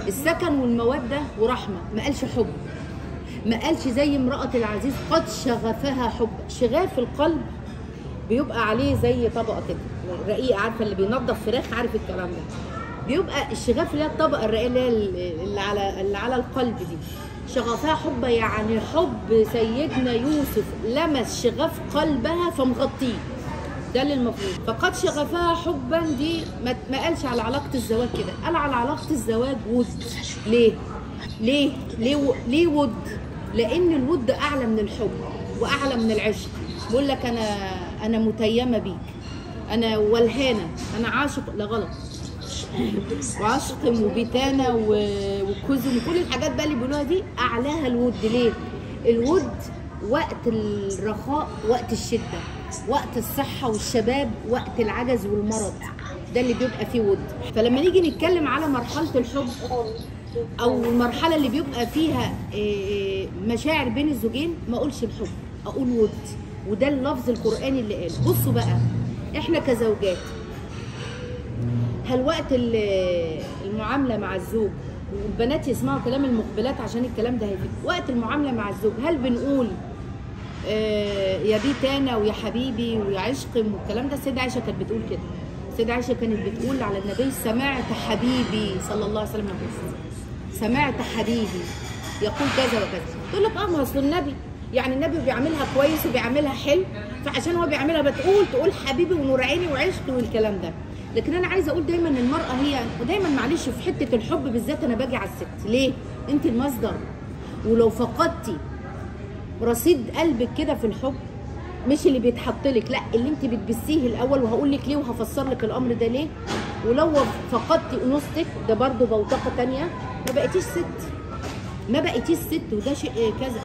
السكن والموده ورحمه ما قالش حب ما قالش زي امراه العزيز قد شغفها حب شغاف القلب بيبقى عليه زي طبقه كده رقيق عارفه اللي بينظف فراخ عارف الكلام ده بيبقى الشغاف اللي هي الطبقه الرقيقه اللي هي اللي على اللي على القلب دي شغفها حب يعني حب سيدنا يوسف لمس شغف قلبها فمغطيه ده اللي المفروض فقد شغفها حبا دي ما ما قالش على علاقه الزواج كده قال على علاقه الزواج ود ليه ليه ليه و... ليه ود لان الود اعلى من الحب واعلى من العشق بقول لك انا انا متيمه بيك انا ولهانه انا عاشق لا غلط وعشق وبتانة و- وكزم وكل الحاجات بقى اللي بيقولوها دي اعلاها الود ليه الود وقت الرخاء وقت الشده وقت الصحه والشباب وقت العجز والمرض ده اللي بيبقى فيه ود فلما نيجي نتكلم على مرحله الحب او المرحله اللي بيبقى فيها إيه، مشاعر بين الزوجين ما اقولش الحب اقول ود وده اللفظ القراني اللي قاله بصوا بقى احنا كزوجات هل وقت ال- المعامله مع الزوج والبنات يسمعوا كلام المقبلات عشان الكلام ده هيفيد وقت المعامله مع الزوج هل بنقول آه، يا بيت انا ويا حبيبي ويا عشق والكلام ده السيده عائشه كانت بتقول كده السيده عائشه كانت بتقول على النبي سمعت حبيبي صلى الله عليه وسلم يقول سمعت حبيبي يقول كذا وكذا تقول لك اه ما اصل النبي يعني النبي بيعملها كويس وبيعملها حلو فعشان هو بيعملها بتقول تقول حبيبي ونور عيني وعشقي والكلام ده لكن انا عايزه اقول دايما المراه هي ودايما معلش في حته الحب بالذات انا باجي على الست ليه انت المصدر ولو فقدتي رصيد قلبك كده في الحب مش اللي بيتحط لك لا اللي انت بتبسيه الاول وهقول لك ليه وهفسر لك الامر ده ليه ولو فقدتي انوثتك ده برضو بوتقه تانية ما بقيتيش ست ما بقيتيش ست وده شيء كذا